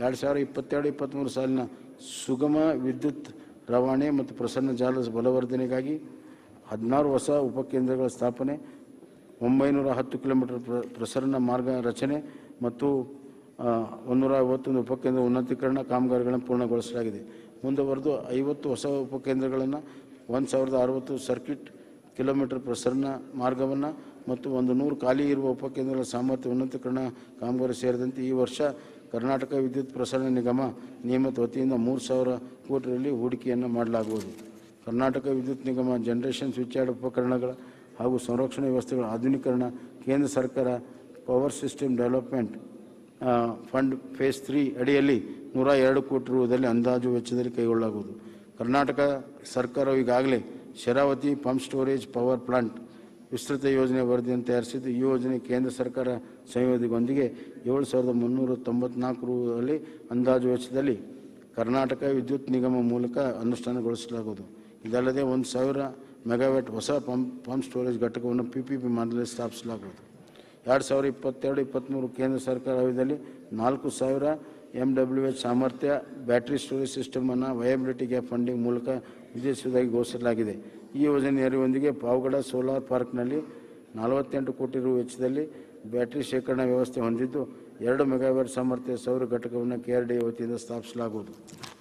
ಎರಡು ಸಾವಿರ ಇಪ್ಪತ್ತೆರಡು ಇಪ್ಪತ್ತ್ಮೂರು ಸಾಲಿನ ಸುಗಮ ವಿದ್ಯುತ್ ರವಾನೆ ಮತ್ತು ಪ್ರಸನ್ನ ಜಾಲ ಬಲವರ್ಧನೆಗಾಗಿ ಹದಿನಾರು ಹೊಸ ಉಪಕೇಂದ್ರಗಳ ಸ್ಥಾಪನೆ ಒಂಬೈನೂರ ಹತ್ತು ಕಿಲೋಮೀಟರ್ ಪ್ರ- ಪ್ರಸರಣ ಮಾರ್ಗ ರಚನೆ ಮತ್ತು ಆ, ಒಂದೂರ ಐವತ್ತೊಂದು ಉಪಕೇಂದ್ರ ಉನ್ನತೀಕರಣ ಕಾಮಗಾರಿಗಳನ್ನು ಪೂರ್ಣಗೊಳಿಸಲಾಗಿದೆ ಮುಂದುವರೆದು ಐವತ್ತು ಹೊಸ ಉಪಕೇಂದ್ರಗಳನ್ನು ಒಂದು ಸಾವಿರದ ಅರವತ್ತು ಸರ್ಕಿಟ್ ಕಿಲೋಮೀಟರ್ ಪ್ರಸರಣ ಮಾರ್ಗವನ್ನು ಮತ್ತು ಒಂದು ನೂರು ಖಾಲಿ ಇರುವ ಉಪಕೇಂದ್ರಗಳ ಸಾಮರ್ಥ್ಯ ಉನ್ನತೀಕರಣ ಕಾಮಗಾರಿ ಸೇರಿದಂತೆ ಈ ವರ್ಷ ಕರ್ನಾಟಕ ವಿದ್ಯುತ್ ಪ್ರಸರಣ ನಿಗಮ ನಿಯಮಿತ ವತಿಯಿಂದ ಮೂರು ಸಾವಿರ ಕೋಟಿಯಲ್ಲಿ ಹೂಡಿಕೆಯನ್ನು ಮಾಡಲಾಗುವುದು ಕರ್ನಾಟಕ ವಿದ್ಯುತ್ ನಿಗಮ ಜನರೇಷನ್ ಸ್ವಿಚ್ ಯಾರ್ಡ್ ಉಪಕರಣಗಳ ಹಾಗೂ ಸಂರಕ್ಷಣಾ ವ್ಯವಸ್ಥೆಗಳ ಆಧುನೀಕರಣ ಕೇಂದ್ರ ಸರ್ಕಾರ ಪವರ್ ಸಿಸ್ಟಮ್ ಡೆವಲಪ್ಮೆಂಟ್ ಆ, ಫಂಡ್ ಫೇಸ್ ತ್ರೀ ಅಡಿಯಲ್ಲಿ ನೂರ ಎರಡು ಕೋಟಿ ರೂಪದಲ್ಲಿ ಅಂದಾಜು ವೆಚ್ಚದಲ್ಲಿ ಕೈಗೊಳ್ಳಲಾಗುವುದು ಕರ್ನಾಟಕ ಸರ್ಕಾರವು ಈಗಾಗಲೇ Sharavathi pump storage power plant ವಿಸ್ತೃತ ಯೋಜನೆ ವರದಿಯನ್ನು ತಯಾರಿಸಿದ್ದು ಈ ಯೋಜನೆ ಕೇಂದ್ರ ಸರ್ಕಾರ ಸಂಯೋಜನೆಯೊಂದಿಗೆ ಏಳು ಸಾವಿರದ ಮುನ್ನೂರ ತೊಂಬತ್ನಾಲ್ಕು ರೂಪದಲ್ಲಿ ಅಂದಾಜು ವೆಚ್ಚದಲ್ಲಿ ಕರ್ನಾಟಕ ವಿದ್ಯುತ್ ನಿಗಮ ಮೂಲಕ ಅನುಷ್ಠಾನಗೊಳಿಸಲಾಗುವುದು ಇದಲ್ಲದೆ ಒಂದು ಸಾವಿರ ಮೆಗಾವ್ಯಾಟ್ ಹೊಸ ಪಂಪ್ ಪಂಪ್ ಸ್ಟೋರೇಜ್ ಘಟಕವನ್ನು ಪಿ ಪಿ ಪಿ ಮಾಡಲು ಸ್ಥಾಪಿಸಲಾಗುವುದು ಎರಡು ಸಾವಿರ ಇಪ್ಪತ್ತೆರಡು ಇಪ್ಪತ್ತ್ಮೂರು ಕೇಂದ್ರ ಸರ್ಕಾರ ಅವಧಿಯಲ್ಲಿ ನಾಲ್ಕು ಸಾವಿರ ಎಮ್ ಡಬ್ಲ್ಯೂ ಎಚ್ ಸಾಮರ್ಥ್ಯ ಬ್ಯಾಟರಿ ಸ್ಟೋರೇಜ್ ಸಿಸ್ಟಮನ್ನು ವಯಬಿಲಿಟಿ ಗ್ಯಾಪ್ ಫಂಡಿಂಗ್ ಮೂಲಕ ವಿಧಿಸುವುದಾಗಿ ಘೋಷಿಸಲಾಗಿದೆ ಈ ಯೋಜನೆ ನೆರವೊಂದಿಗೆ ಪಾವಗಡ ಸೋಲಾರ್ ಪಾರ್ಕ್ನಲ್ಲಿ ನಲವತ್ತೆಂಟು ಕೋಟಿ ರು ವೆಚ್ಚದಲ್ಲಿ ಬ್ಯಾಟರಿ ಶೇಖರಣಾ ವ್ಯವಸ್ಥೆ ಹೊಂದಿದ್ದು ಎರಡು ಮೆಗಾವ್ಯಾಟ್ ಸಾಮರ್ಥ್ಯ ಸೌರ ಘಟಕವನ್ನು ಕೆ ಆರ್ ಡಿ ವತಿಯಿಂದ ಸ್ಥಾಪಿಸಲಾಗುವುದು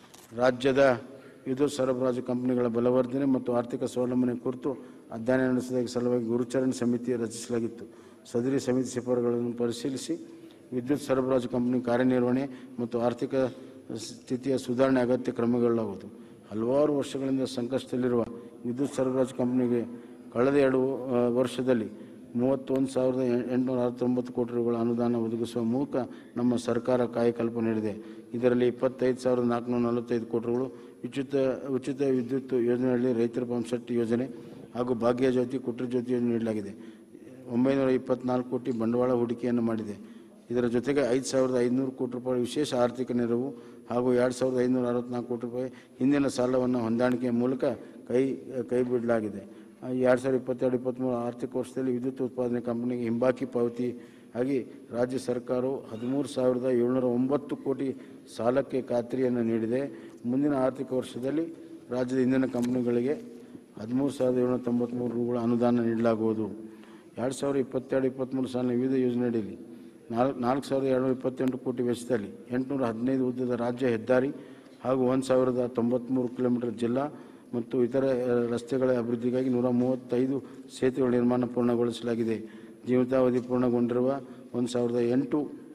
ರಾಜ್ಯದ ವಿದ್ಯುತ್ ಸರಬರಾಜು ಕಂಪನಿಗಳ ಬಲವರ್ಧನೆ ಮತ್ತು ಆರ್ಥಿಕ ಸ್ವಾವಲಂಬನೆ ಕುರಿತು ಅಧ್ಯಯನ ನಡೆಸಿದ ಸಲುವಾಗಿ ಗುರುಚರಣ ಸಮಿತಿ ರಚಿಸಲಾಗಿತ್ತು ಸದರಿ ಸಮಿತಿ ಶಿಫಾರಗಳನ್ನು ಪರಿಶೀಲಿಸಿ ವಿದ್ಯುತ್ ಸರಬರಾಜು ಕಂಪನಿ ಕಾರ್ಯನಿರ್ವಹಣೆ ಮತ್ತು ಆರ್ಥಿಕ ಸ್ಥಿತಿಯ ಸುಧಾರಣೆ ಅಗತ್ಯ ಕ್ರಮಗೊಳ್ಳಲಾಗುವುದು ಹಲವಾರು ವರ್ಷಗಳಿಂದ ಸಂಕಷ್ಟದಲ್ಲಿರುವ ವಿದ್ಯುತ್ ಸರಬರಾಜು ಕಂಪನಿಗೆ ಕಳೆದ ಎರಡು ಆ, ವರ್ಷದಲ್ಲಿ ಮೂವತ್ತೊಂದು ಸಾವಿರದ ಎಂಟುನೂರ ಅರವತ್ತೊಂಬತ್ತು ಕೋಟಿ ರೂಗಳ ಅನುದಾನ ಒದಗಿಸುವ ಮೂಲಕ ನಮ್ಮ ಸರ್ಕಾರ ಕಾಯಕಲ್ಪ ನೀಡಿದೆ ಇದರಲ್ಲಿ ಇಪ್ಪತ್ತೈದು ಸಾವಿರದ ನಾಲ್ಕುನೂರ ನಲವತ್ತೈದು ಕೋಟಿ ರೂಗಳು ಉಚಿತ ಉಚಿತ ವಿದ್ಯುತ್ ಯೋಜನೆಯಲ್ಲಿ ರೈತರ ಪಂಪ್ಸೆಟ್ ಯೋಜನೆ ಹಾಗೂ ಭಾಗ್ಯ ಜ್ಯೋತಿ ಕುಟೀರ ಜ್ಯೋತಿ ಯೋಜನೆ ನೀಡಲಾಗಿದೆ ಒಂಬೈನೂರ ಇಪ್ಪತ್ನಾಲ್ಕು ಕೋಟಿ ಬಂಡವಾಳ ಹೂಡಿಕೆಯನ್ನು ಮಾಡಿದೆ ಇದರ ಜೊತೆಗೆ ಐದು ಸಾವಿರದ ಐದುನೂರು ಕೋಟಿ ರೂಪಾಯಿ ವಿಶೇಷ ಆರ್ಥಿಕ ನೆರವು ಹಾಗೂ ಎರಡು ಸಾವಿರದ ಐದುನೂರ ಅರವತ್ನಾಲ್ಕು ಕೋಟಿ ರೂಪಾಯಿ ಹಿಂದಿನ ಸಾಲವನ್ನು ಹೊಂದಾಣಿಕೆಯ ಮೂಲಕ ಕೈ ಕೈ ಬಿಡಲಾಗಿದೆ ಎರಡು ಸಾವಿರದ ಇಪ್ಪತ್ತೆರಡು ಇಪ್ಪತ್ತ್ಮೂರು ಆರ್ಥಿಕ ವರ್ಷದಲ್ಲಿ ವಿದ್ಯುತ್ ಉತ್ಪಾದನೆ ಕಂಪನಿಗೆ ಹಿಂಬಾಕಿ ಪಾವತಿ ಆಗಿ ರಾಜ್ಯ ಸರ್ಕಾರವು ಹದಿಮೂರು ಸಾವಿರದ ಏಳ್ನೂರ ಒಂಬತ್ತು ಕೋಟಿ ಸಾಲಕ್ಕೆ ಖಾತ್ರಿಯನ್ನು ನೀಡಿದೆ ಮುಂದಿನ ಆರ್ಥಿಕ ವರ್ಷದಲ್ಲಿ ರಾಜ್ಯದ ಇಂಧನ ಕಂಪನಿಗಳಿಗೆ ಹದಿಮೂರು ಸಾವಿರದ ಏಳ್ನೂರ ತೊಂಬತ್ತ್ಮೂರು ರೂಗಳ ಅನುದಾನ ನೀಡಲಾಗುವುದು ಎರಡು ಸಾವಿರದ ಇಪ್ಪತ್ತೆರಡು ಇಪ್ಪತ್ತ್ಮೂರು ಸಾಲಿನ ವಿವಿಧ ಯೋಜನೆಯಡಿಯಲ್ಲಿ ನಾಲ್ಕು ನಾಲ್ಕು ಸಾವಿರದ ಎರಡುನೂರ ಇಪ್ಪತ್ತೆಂಟು ಕೋಟಿ ವೆಚ್ಚದಲ್ಲಿ ಎಂಟುನೂರ ಹದಿನೈದು ಉದ್ದದ ರಾಜ್ಯ ಹೆದ್ದಾರಿ ಹಾಗೂ ಒಂದು ಸಾವಿರದ ತೊಂಬತ್ತ್ಮೂರು ಕಿಲೋಮೀಟರ್ ಜಿಲ್ಲಾ ಮತ್ತು ಇತರ ಆ, ರಸ್ತೆಗಳ ಅಭಿವೃದ್ಧಿಗಾಗಿ ನೂರ ಮೂವತ್ತೈದು ಸೇತುವೆಗಳ ನಿರ್ಮಾಣ ಪೂರ್ಣಗೊಳಿಸಲಾಗಿದೆ ಜೀವಿತಾವಧಿ ಪೂರ್ಣಗೊಂಡಿರುವ ಒಂದು ಸಾವಿರದ ಎಂಟು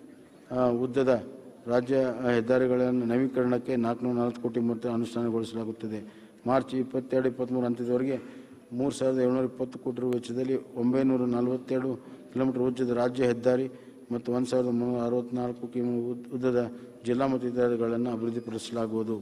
ಆ, ಉದ್ದದ ರಾಜ್ಯ ಆ, ಹೆದ್ದಾರಿಗಳನ್ನು ನವೀಕರಣಕ್ಕೆ ನಾಲ್ಕುನೂರ ನಲವತ್ತು ಕೋಟಿ ಮೊತ್ತ ಅನುಷ್ಠಾನಗೊಳಿಸಲಾಗುತ್ತದೆ ಮಾರ್ಚ್ ಇಪ್ಪತ್ತೆರಡು ಇಪ್ಪತ್ತ್ಮೂರು ಅಂತ್ಯದವರೆಗೆ ಮೂರು ಸಾವಿರದ ಏಳ್ನೂರ ಇಪ್ಪತ್ತು ಕೋಟಿ ರು ವೆಚ್ಚದಲ್ಲಿ ಒಂಬೈನೂರ ನಲವತ್ತೆರಡು ಕಿಲೋಮೀಟರ್ ಉದ್ದದ ರಾಜ್ಯ ಹೆದ್ದಾರಿ ಮತ್ತು ಒಂದು ಸಾವಿರದ ಮುನ್ನೂರ ಅರವತ್ತ್ನಾಲ್ಕು ಕಿಮಿ ಉದ್ದ- ಉದ್ದದ ಜಿಲ್ಲಾ ಮತ್ತು ಇತರಗಳನ್ನು ಅಭಿವೃದ್ಧಿಪಡಿಸಲಾಗುವುದು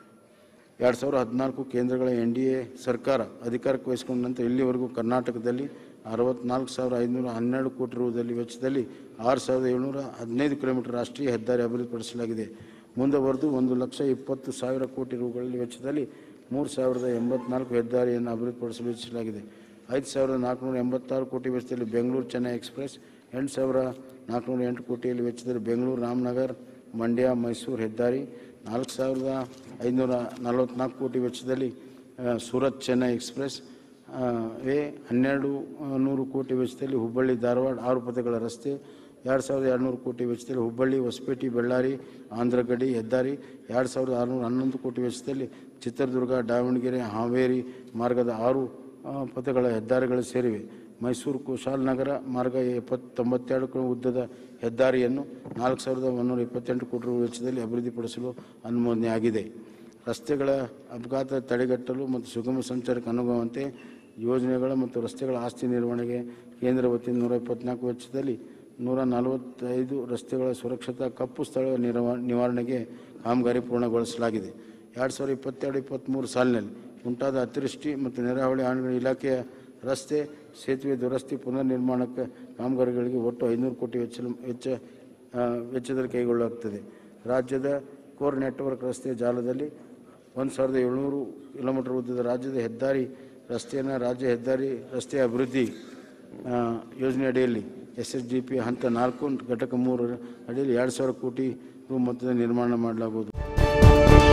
ಎರಡು ಸಾವಿರದ ಹದಿನಾಲ್ಕು ಕೇಂದ್ರಗಳ ಎನ್ ಡಿ ಎ ಸರ್ಕಾರ ಅಧಿಕಾರಕ್ಕೆ ವಹಿಸಿಕೊಂಡ ನಂತರ ಇಲ್ಲಿವರೆಗೂ ಕರ್ನಾಟಕದಲ್ಲಿ ಅರವತ್ನಾಲ್ಕು ಸಾವಿರ ಐದುನೂರ ಹನ್ನೆರಡು ಕೋಟಿ ರೂಪದಲ್ಲಿ ವೆಚ್ಚದಲ್ಲಿ ಆರು ಸಾವಿರದ ಏಳ್ನೂರ ಹದಿನೈದು ಕಿಲೋಮೀಟರ್ ರಾಷ್ಟ್ರೀಯ ಹೆದ್ದಾರಿ ಅಭಿವೃದ್ಧಿಪಡಿಸಲಾಗಿದೆ ಮುಂದುವರೆದು ಒಂದು ಲಕ್ಷ ಇಪ್ಪತ್ತು ಸಾವಿರ ಕೋಟಿ ರೂಗಳಲ್ಲಿ ವೆಚ್ಚದಲ್ಲಿ ಮೂರು ಸಾವಿರದ ಎಂಬತ್ನಾಲ್ಕು ಹೆದ್ದಾರಿಯನ್ನು ಅಭಿವೃದ್ಧಿಪಡಿಸಲು ವೆಚ್ಚಿಸಲಾಗಿದೆ ಐದು ಸಾವಿರದ ನಾಲ್ಕುನೂರ ಎಂಬತ್ತಾರು ಕೋಟಿ ವೆಚ್ಚದಲ್ಲಿ ಬೆಂಗಳೂರು ಚೆನ್ನೈ ಎಕ್ಸ್ಪ್ರೆಸ್ ಎಂಟು ಸಾವಿರ ನಾಲ್ಕುನೂರ ಎಂಟು ಕೋಟಿಯಲ್ಲಿ ವೆಚ್ಚದಲ್ಲಿ ಬೆಂಗಳೂರು ರಾಮನಗರ್ ಮಂಡ್ಯ ಮೈಸೂರು ಹೆದ್ದಾರಿ ನಾಲ್ಕು ಸಾವಿರದ ಐದುನೂರ ನಲವತ್ತ್ನಾಲ್ಕು ಕೋಟಿ ವೆಚ್ಚದಲ್ಲಿ ಆ, ಸೂರತ್ ಚೆನ್ನೈ ಎಕ್ಸ್ಪ್ರೆಸ್ ಆ, ವೇ ಹನ್ನೆರಡು ಆ, ನೂರು ಕೋಟಿ ವೆಚ್ಚದಲ್ಲಿ ಹುಬ್ಬಳ್ಳಿ ಧಾರವಾಡ ಆರು ಪಥಗಳ ರಸ್ತೆ ಎರಡು ಸಾವಿರದ ಎರಡುನೂರು ಕೋಟಿ ವೆಚ್ಚದಲ್ಲಿ ಹುಬ್ಬಳ್ಳಿ ಹೊಸಪೇಟೆ ಬಳ್ಳಾರಿ ಆಂಧ್ರಗಡಿ ಹೆದ್ದಾರಿ ಎರಡು ಸಾವಿರದ ಆರುನೂರ ಹನ್ನೊಂದು ಕೋಟಿ ವೆಚ್ಚದಲ್ಲಿ ಚಿತ್ರದುರ್ಗ ದಾವಣಗೆರೆ ಹಾವೇರಿ ಮಾರ್ಗದ ಆರು ಆ, ಪಥಗಳ ಹೆದ್ದಾರಿಗಳು ಸೇರಿವೆ ಮೈಸೂರು ಕುಶಾಲನಗರ ಮಾರ್ಗ ಎಪ್ಪತ್ತು ತೊಂಬತ್ತೆರಡು ಕಿಲೋ ಉದ್ದದ ಹೆದ್ದಾರಿಯನ್ನು ನಾಲ್ಕು ಸಾವಿರದ ಒಂದೂರ ಇಪ್ಪತ್ತೆಂಟು ಕೋಟಿ ರು ವೆಚ್ಚದಲ್ಲಿ ಅಭಿವೃದ್ಧಿಪಡಿಸಲು ಅನುಮೋದನೆ ಆಗಿದೆ ರಸ್ತೆಗಳ ಅಪಘಾತ ತಡೆಗಟ್ಟಲು ಮತ್ತು ಸುಗಮ ಸಂಚಾರಕ್ಕೆ ಅನುಗುಣವಂತೆ ಯೋಜನೆಗಳ ಮತ್ತು ರಸ್ತೆಗಳ ಆಸ್ತಿ ನಿರ್ವಹಣೆಗೆ ಕೇಂದ್ರ ವತಿಯಿಂದ ನೂರ ಇಪ್ಪತ್ನಾಲ್ಕು ವೆಚ್ಚದಲ್ಲಿ ನೂರ ನಲವತ್ತೈದು ರಸ್ತೆಗಳ ಸುರಕ್ಷತಾ ಕಪ್ಪು ಸ್ಥಳ ನಿರ್ವ ನಿವಾರಣೆಗೆ ಕಾಮಗಾರಿ ಪೂರ್ಣಗೊಳಿಸಲಾಗಿದೆ ಎರಡು ಸಾವಿರದ ಇಪ್ಪತ್ತೆರಡು ಇಪ್ಪತ್ತ್ಮೂರು ಸಾಲಿನಲ್ಲಿ ಉಂಟಾದ ಅತಿವೃಷ್ಟಿ ಮತ್ತು ನೆರೆಹಾವಳಿ ಹಾನಿಗಳ ಇಲಾಖೆಯ ರಸ್ತೆ ಸೇತುವೆ ದುರಸ್ತಿ ಪುನರ್ ನಿರ್ಮಾಣಕ್ಕೆ ಕಾಮಗಾರಿಗಳಿಗೆ ಒಟ್ಟು ಐನೂರು ಕೋಟಿ ವೆಚ್ಚ ವೆಚ್ಚ ಆ, ವೆಚ್ಚದಲ್ಲಿ ಕೈಗೊಳ್ಳಲಾಗುತ್ತದೆ ರಾಜ್ಯದ ಕೋರ್ ನೆಟ್ವರ್ಕ್ ರಸ್ತೆ ಜಾಲದಲ್ಲಿ ಒಂದು ಸಾವಿರದ ಏಳ್ನೂರು ಕಿಲೋಮೀಟರ್ ಉದ್ದದ ರಾಜ್ಯದ ಹೆದ್ದಾರಿ ರಸ್ತೆಯನ್ನು ರಾಜ್ಯ ಹೆದ್ದಾರಿ ರಸ್ತೆ ಅಭಿವೃದ್ಧಿ ಆ, ಯೋಜನೆ ಅಡಿಯಲ್ಲಿ ಎಸ್ ಎಸ್ ಡಿ ಪಿ ಹಂತ ನಾಲ್ಕು ಘಟಕ ಮೂರರ ಅಡಿಯಲ್ಲಿ ಎರಡು ಸಾವಿರ ಕೋಟಿ ರು ಮೊತ್ತದ ನಿರ್ಮಾಣ ಮಾಡಲಾಗುವುದು